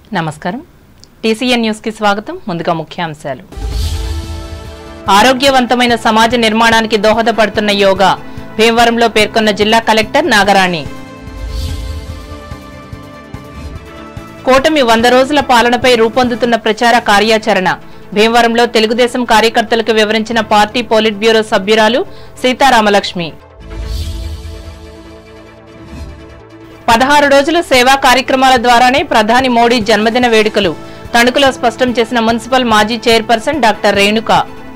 నమస్కారం TCN news కి స్వాగతం ముందుగా ముఖ్యాంశాలు ఆరోగ్యవంతమైన సమాజ నిర్మాణానికి దోహదపడుతున్న యోగా భీమవరంలో పేర్కొన్న జిల్లా కలెక్టర్ నాగరాణి కూటమి వంద రోజుల పాలనపై రూపొందుతున్న ప్రచార కార్యాచరణ భీమవరంలో తెలుగుదేశం కార్యకర్తలకు వివరించిన పార్టీ పోలిట్ బ్యూరో సభ్యురాలు సీతారామలక్ష్మి పదహారు రోజుల సేవా కార్యక్రమాల ద్వారానే ప్రధాని మోడీ జన్మదిన వేడుకలు తణుకులో స్పష్టం చేసిన మున్సిపల్ మాజీ చైర్పర్సన్ డాక్టర్ రేణుక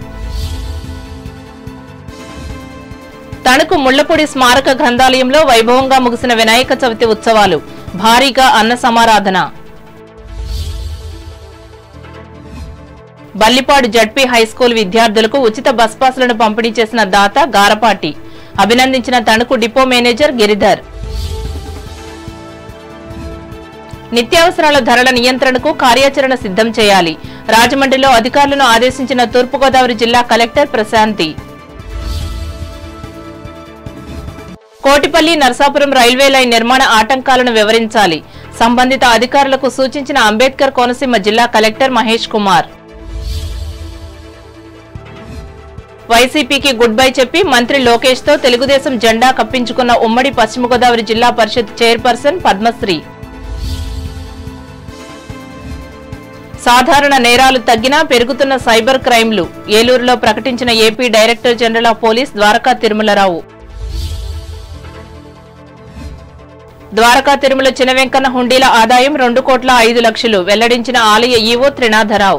తణుకు ముళ్లపూడి స్మారక గ్రంథాలయంలో వైభవంగా ముగిసిన వినాయక చవితి ఉత్సవాలు భారీగా అన్న సమారాధన బల్లిపాడు జడ్పీ హైస్కూల్ విద్యార్థులకు ఉచిత బస్ పాసులను పంపిణీ చేసిన దాత గారపాటి అభినందించిన తణుకు డిపో మేనేజర్ గిరిధర్ నిత్యావసరాల ధరల నియంత్రణకు కార్యాచరణ సిద్ధం చేయాలి రాజమండ్రిలో అధికారులను ఆదేశించిన తూర్పుగోదావరి జిల్లా collector Prasanthi Kotipalli Narsapuram railway line నిర్మాణ ఆటంకాలను వివరించాలి సంబంధిత అధికారులకు సూచించిన అంబేద్కర్ కోనసీమ జిల్లా కలెక్టర్ మహేష్ కుమార్ వైసీపీకి గుడ్ బై చెప్పి మంత్రి లోకేష్ తో తెలుగుదేశం జెండా కప్పించుకున్న ఉమ్మడి పశ్చిమ గోదావరి జిల్లా పరిషత్ చైర్పర్సన్ పద్మశ్రీ సాధారణ నేరాలు తగ్గినా పెరుగుతున్న సైబర్ క్రైమ్లు ఏలూరులో ప్రకటించిన AP director general of police Dwaraka Tirumalarao Dwaraka Tirumala చిన్న వెంకన్న హుండీల ఆదాయం రెండు కోట్ల ఐదు లక్షలు వెల్లడించిన ఆలయ ఈవో త్రినాథరావు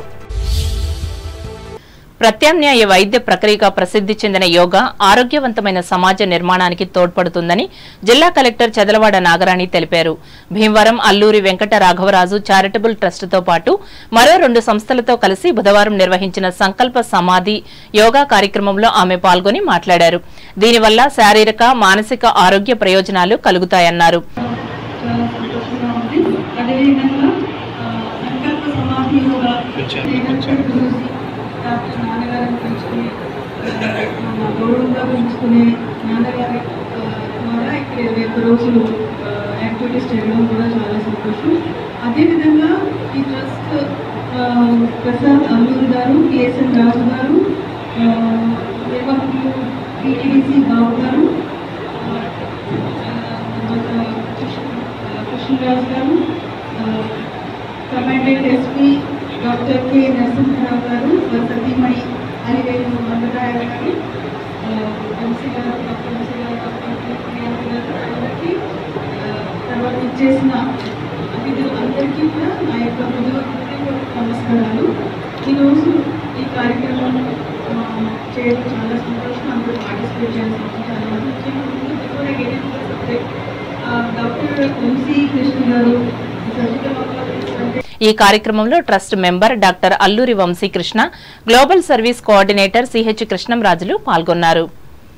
ప్రత్యామ్నాయ వైద్య ప్రక్రియగా ప్రసిద్ధి చెందిన యోగా ఆరోగ్యవంతమైన సమాజ నిర్మాణానికి తోడ్పడుతుందని జిల్లా కలెక్టర్ చదలవాడ నాగరాణి తెలిపారు భీమవరం అల్లూరి వెంకట రాఘవరాజు చారిటబుల్ ట్రస్టుతో పాటు మరో రెండు సంస్థలతో కలిసి బుధవారం నిర్వహించిన సంకల్ప సమాధి యోగా కార్యక్రమంలో ఆమె పాల్గొని మాట్లాడారు దీనివల్ల శారీరక మానసిక ఆరోగ్య ప్రయోజనాలు కలుగుతాయన్నారు చాలా సంతోషంగా ఉంది అదేవిధంగా ఆ, సంకల్ప సమాధి యోగా శ్రీలంకన్ గురూజీ డాక్టర్ నాన్నగారిని పెంచుకుని మన గౌరవంగా పెంచుకునే నాన్నగారి ఆ, ద్వారా ఇక్కడ ఇరవై ఒక్క రోజులు ఆ, యాక్టివిటీస్ చేయడం కూడా చాలా సంతోషం అదేవిధంగా ఈ ట్రస్ట్ ఆ, ప్రసాద్ అల్లూరి గారు కేఎస్ఎన్ రాజు గారు ఆ, నిర్వాహకులు టీటీడీసీ బాబు గారు ఆ, తర్వాత Krishna- Krishnaraju garu commandant SP doctor K Narasimharao garu సతీమణి Alivelu Mandaraya garu MC garu doctor MC garu doctor Priyanka garu అందరికీ ఆ, తర్వాత ఇచ్చేసిన అతిథులు అందరికీ కూడా నా యొక్క హృదయపూర్వక నమస్కారాలు ఈరోజు ఈ కార్యక్రమం ఆ, చేయడం చాలా సంతోషం అందరూ పార్టిసిపేట్ చేయాల్సిన చాలా మంది ముఖ్యంగా before I get in subject doctor MC Krishna garu surgical అంటే ఈ కార్యక్రమంలో trust member doctor Alluri Vamsikrishna global service coordinator CH కృష్ణంరాజులు పాల్గొన్నారు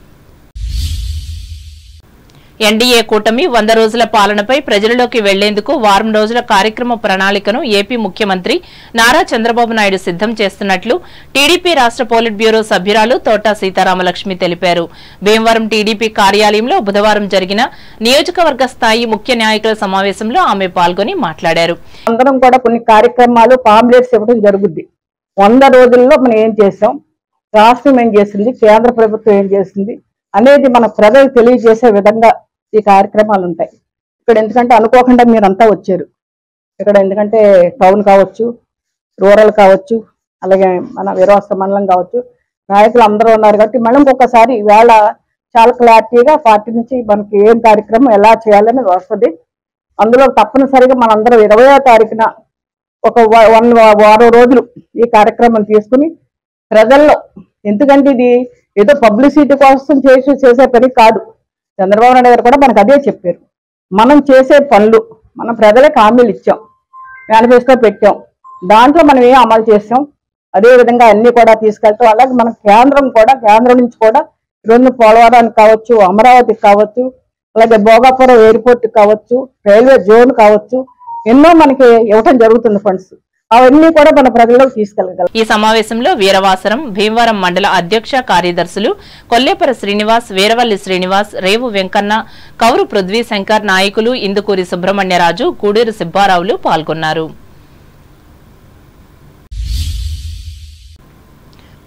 ఎన్డీఏ కూటమి వంద రోజుల పాలనపై ప్రజలలోకి వెళ్లేందుకు వారం రోజుల కార్యక్రమ ప్రణాళికను ఏపీ ముఖ్యమంత్రి నారా చంద్రబాబు నాయుడు సిద్దం చేస్తున్నట్లు టీడీపీ రాష్ట్ర పోలిట్ బ్యూరో సభ్యురాలు తోటా సీతారామలక్ష్మి తెలిపారు భీమవరం టీడీపీ కార్యాలయంలో బుధవారం జరిగిన నియోజకవర్గ స్థాయి ముఖ్య నాయకుల సమావేశంలో ఆమె పాల్గొని మాట్లాడారు అందరం కూడా కొన్ని కార్యక్రమాలు పాంప్లెట్స్ ఇవ్వడం జరుగుద్ది వంద రోజుల్లో మనం ఏం చేసాం రాష్ట్రం ఏం చేసింది కేంద్ర ప్రభుత్వం ఏం చేసింది అనేది మన ప్రజలకు తెలియజేసే విధంగా ఈ కార్యక్రమాలు ఉంటాయి ఇక్కడ ఎందుకంటే అనుకోకుండా మీరంతా వచ్చారు ఇక్కడ ఎందుకంటే టౌన్ కావచ్చు రూరల్ కావచ్చు అలాగే మన వీరవాస్త మండలం కావచ్చు నాయకులు అందరూ ఉన్నారు కాబట్టి మళ్ళీ ఇంకొకసారి ఇవాళ చాలా క్లారిటీగా పార్టీ నుంచి మనకి ఏం కార్యక్రమం ఎలా చేయాలని వస్తుంది అందులో తప్పనిసరిగా మనందరం ఇరవయో తారీఖున ఒక వ- వన్ వా- వారం రోజులు ఈ కార్యక్రమం తీసుకుని ప్రజల్లో ఎందుకంటే ఇది ఏదో పబ్లిసిటీ కోసం చేసి చేసే పని కాదు చంద్రబాబు నాయుడు గారు కూడా మనకు అదే చెప్పారు మనం చేసే పనులు మనం ప్రజలకు హామీలు ఇచ్చాం మేనిఫెస్టో పెట్టాం దాంట్లో మనం ఏం అమలు చేసాం అదే విధంగా అన్ని కూడా తీసుకెళ్తాం అలాగే మన కేంద్రం కూడా కేంద్రం నుంచి కూడా ఈరోజు పోలవరానికి కావచ్చు అమరావతికి కావచ్చు అలాగే భోగాపురం ఎయిర్పోర్ట్ కావచ్చు రైల్వే జోన్ కావచ్చు ఎన్నో మనకి ఇవ్వటం జరుగుతుంది ఫండ్స్ అవన్నీ కూడా మన ప్రజల్లోకి తీసుకెళ్ళగలం ఈ సమావేశంలో వీరవాసరం భీమవరం మండల అధ్యక్ష కార్యదర్శులు కొల్లేపర శ్రీనివాస్ వీరవల్లి శ్రీనివాస్ రేవు వెంకన్న కౌరు పృథ్వీ శంకర్ నాయకులు ఇందుకూరి సుబ్రహ్మణ్యరాజు గూడూరు సుబ్బారావులు పాల్గొన్నారు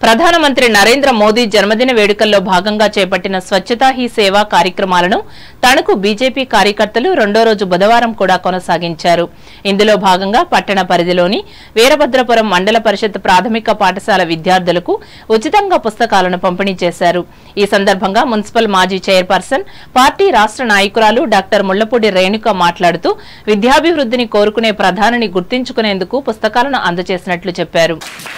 ప్రధానమంత్రి నరేంద్ర మోదీ జన్మదిన వేడుకల్లో భాగంగా చేపట్టిన స్వచ్ఛతా హీ సేవా కార్యక్రమాలను తణుకు బీజేపీ కార్యకర్తలు రెండో రోజు బుధవారం కూడా కొనసాగించారు ఇందులో భాగంగా పట్టణ పరిధిలోని వీరభద్రపురం మండల పరిషత్ ప్రాథమిక పాఠశాల విద్యార్థులకు ఉచితంగా పుస్తకాలను పంపిణీ చేశారు ఈ సందర్భంగా మున్సిపల్ మాజీ చైర్పర్సన్ పార్టీ రాష్ట్ర నాయకురాలు డాక్టర్ ముళ్లపూడి రేణుక మాట్లాడుతూ విద్యాభివృద్ధిని కోరుకునే ప్రధానిని గుర్తించుకునేందుకు పుస్తకాలను అందజేసినట్లు చెప్పారు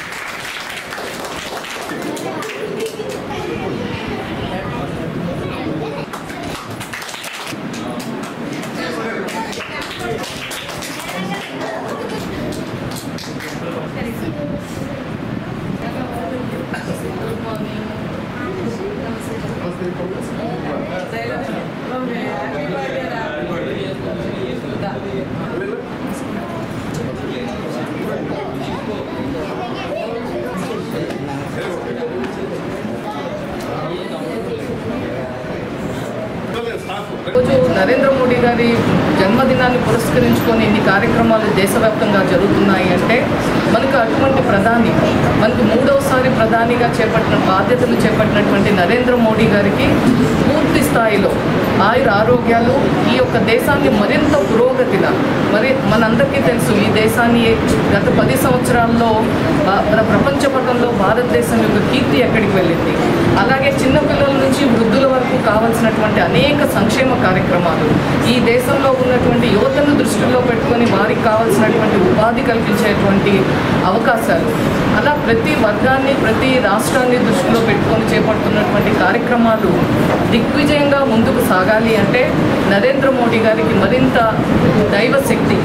రోజు నరేంద్ర మోడీ గారి జన్మదినాన్ని పురస్కరించుకొని ఇన్ని కార్యక్రమాలు దేశవ్యాప్తంగా జరుగుతున్నాయి అంటే మనకు అటువంటి ప్రధాని మనకు మూడవసారి ప్రధానిగా చేపట్టిన బాధ్యతలు చేపట్టినటువంటి నరేంద్ర మోడీ గారికి పూర్తి స్థాయిలో ఆయుర ఆరోగ్యాలు ఈ యొక్క దేశాన్ని మరింత పురోగతిన మరి మనందరికీ తెలుసు ఈ దేశాన్ని గత పది సంవత్సరాల్లో భా- మన ప్రపంచ పటంలో భారతదేశం యొక్క కీర్తి ఎక్కడికి వెళ్ళింది అలాగే చిన్నపిల్లల నుంచి వృద్ధుల వరకు కావాల్సినటువంటి అనేక సంక్షేమ కార్యక్రమాలు ఈ దేశంలో ఉన్నటువంటి యువతను దృష్టిలో పెట్టుకొని వారికి కావాల్సినటువంటి ఉపాధి కల్పించేటువంటి అవకాశాలు అలా ప్రతి వర్గాన్ని ప్రతి రాష్ట్రాన్ని దృష్టిలో పెట్టుకొని చేపడుతున్నటువంటి కార్యక్రమాలు దిగ్విజయంగా ముందుకు సాగాలి అంటే నరేంద్ర మోడీ గారికి మరింత దైవ శక్తి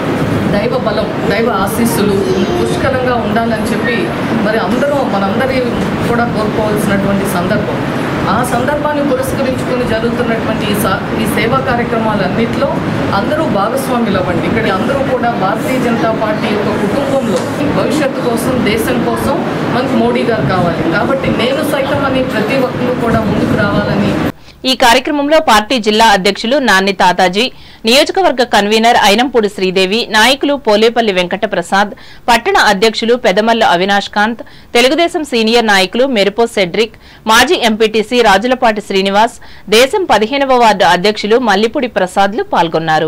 దైవ బలం దైవ ఆశీస్సులు పుష్కలంగా ఉండాలని చెప్పి మరి అందరూ మనందరి కూడా కోరుకోవాల్సినటువంటి సందర్భం ఆ సందర్భాన్ని పురస్కరించుకొని జరుగుతున్నటువంటి ఈ సా ఈ సేవా కార్యక్రమాలన్నింటిలో అందరూ భాగస్వాములు అవ్వండి ఇక్కడ అందరూ కూడా భారతీయ జనతా పార్టీ యొక్క కుటుంబంలో భవిష్యత్తు కోసం దేశం కోసం మనకు మోడీ గారు కావాలి కాబట్టి నేను సైతం అని ప్రతి ఒక్కరు కూడా ముందుకు రావాలని ఈ కార్యక్రమంలో పార్టీ జిల్లా అధ్యక్షులు నాన్ని తాతాజీ నియోజకవర్గ కన్వీనర్ అయినంపూడి శ్రీదేవి నాయకులు పోలేపల్లి వెంకట ప్రసాద్ పట్టణ అధ్యక్షులు పెదమల్ల అవినాష్ కాంత్ తెలుగుదేశం సీనియర్ నాయకులు మెరుపో సెడ్రిక్ మాజీ ఎంపీటీసీ రాజులపాటి శ్రీనివాస్ దేశం పదిహేనవ వార్డు అధ్యక్షులు మల్లిపూడి ప్రసాద్లు పాల్గొన్నారు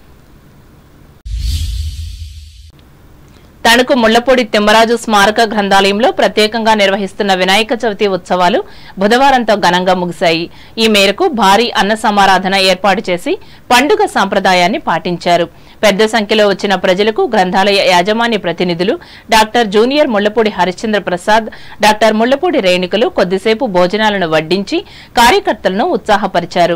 తణుకు ముళ్లపూడి తిమ్మరాజు స్మారక గ్రంథాలయంలో ప్రత్యేకంగా నిర్వహిస్తున్న వినాయక చవితి ఉత్సవాలు బుధవారంతో ఘనంగా ముగిశాయి ఈ మేరకు భారీ అన్న సమారాధన ఏర్పాటు చేసి పండుగ సంప్రదాయాన్ని పాటించారు పెద్ద సంఖ్యలో వచ్చిన ప్రజలకు గ్రంథాలయ యాజమాన్య ప్రతినిధులు doctor junior Mullapudi Harishchandra Prasad doctor Mullapudi రేణుకలు కొద్దిసేపు భోజనాలను వడ్డించి కార్యకర్తలను ఉత్సాహపరిచారు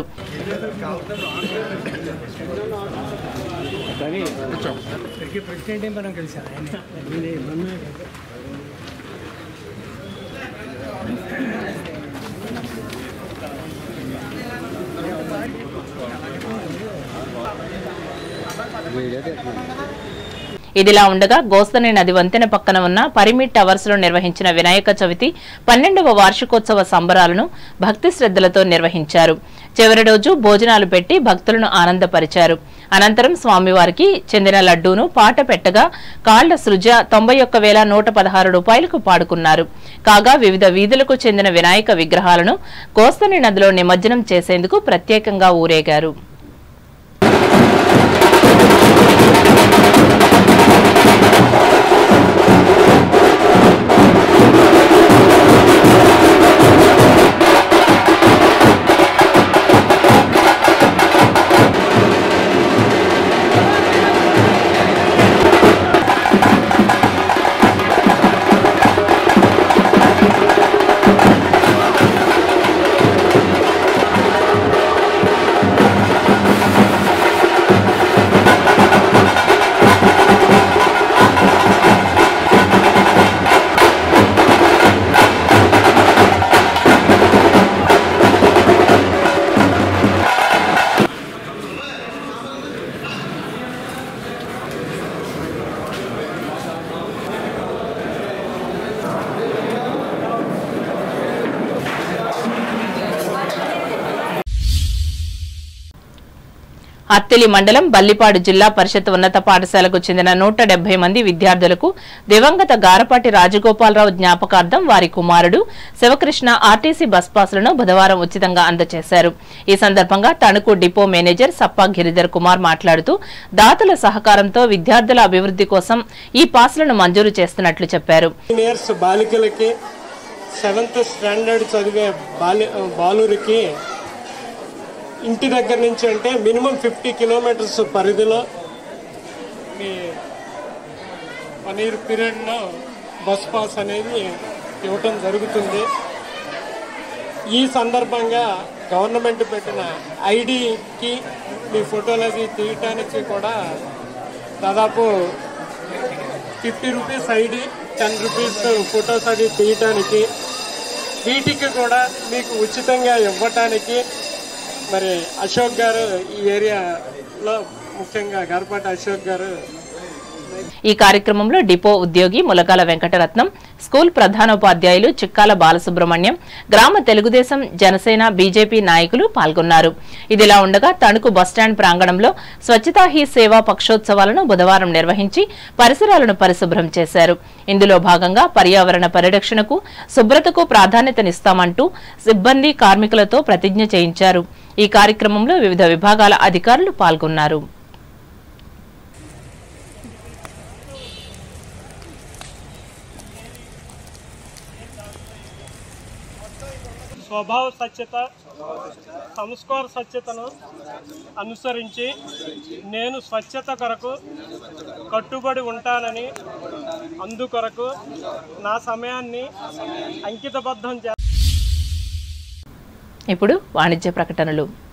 ప్రెసిడెంట్ మనం కలిసాం ఇదిలా ఉండగా గోస్తని నది వంతెన పక్కన ఉన్న పరిమిట్ టవర్స్ లో నిర్వహించిన వినాయక చవితి పన్నెండవ వార్షికోత్సవ సంబరాలను భక్తి శ్రద్ధలతో నిర్వహించారు చివరి రోజు భోజనాలు పెట్టి భక్తులను ఆనందపరిచారు అనంతరం స్వామివారికి చెందిన లడ్డూను పాట పెట్టగా కాళ్ల సృజ తొంభై ఒక్క వేల నూట పదహారు రూపాయలకు పాడుకున్నారు కాగా వివిధ వీధులకు చెందిన వినాయక విగ్రహాలను గోస్తని నదిలో నిమజ్జనం చేసేందుకు ప్రత్యేకంగా ఊరేగారు అత్తిలి మండలం బల్లిపాడు జిల్లా పరిషత్ ఉన్నత పాఠశాలకు చెందిన నూట డెబ్బై మంది విద్యార్థులకు దివంగత గారపాటి రాజగోపాలరావు జ్ఞాపకార్థం వారి కుమారుడు శివకృష్ణ ఆర్టీసీ బస్ పాసులను బుధవారం ఉచితంగా అందజేశారు ఈ సందర్భంగా తణుకు డిపో మేనేజర్ సప్పా గిరిధర్ కుమార్ మాట్లాడుతూ దాతల సహకారంతో విద్యార్థుల అభివృద్ధి కోసం ఈ పాసులను మంజూరు చేస్తున్నట్లు చెప్పారు ఇయర్స్ బాలికలకి సెవెంత్ స్టాండర్డ్ చదివే బాలి బాలురికి ఇంటి దగ్గర నుంచి అంటే మినిమం ఫిఫ్టీ కిలోమీటర్స్ పరిధిలో మీ వన్ ఇయర్ పీరియడ్లో బస్ పాస్ అనేది ఇవ్వటం జరుగుతుంది ఈ సందర్భంగా గవర్నమెంట్ పెట్టిన ఐడికి మీ ఫోటోలు అది తీయటానికి కూడా దాదాపు fifty rupees ID ten rupees photos అది తీయటానికి వీటికి కూడా మీకు ఉచితంగా ఇవ్వటానికి మరి అశోక్ గారు ఈ ఏరియాలో ముఖ్యంగా గర్పాటి అశోక్ గారు ఈ కార్యక్రమంలో డిపో ఉద్యోగి ములగాల వెంకటరత్నం స్కూల్ ప్రధానోపాధ్యాయులు చిక్కాల బాలసుబ్రహ్మణ్యం గ్రామ తెలుగుదేశం జనసేన బీజేపీ నాయకులు పాల్గొన్నారు ఇదిలా ఉండగా తణుకు బస్టాండ్ ప్రాంగణంలో స్వచ్ఛతా హీ సేవా పక్షోత్సవాలను బుధవారం నిర్వహించి పరిసరాలను పరిశుభ్రం చేశారు ఇందులో భాగంగా పర్యావరణ పరిరక్షణకు శుభ్రతకు ప్రాధాన్యతనిస్తామంటూ సిబ్బంది కార్మికులతో ప్రతిజ్ఞ చేయించారు ఈ కార్యక్రమంలో వివిధ విభాగాల అధికారులు పాల్గొన్నారు స్వభావ సత్యత సంస్కార సత్యతను అనుసరించి నేను స్వచ్ఛత కొరకు కట్టుబడి ఉంటానని అందుకొరకు నా సమయాన్ని అంకితబద్ధం చే ఇప్పుడు వాణిజ్య ప్రకటనలు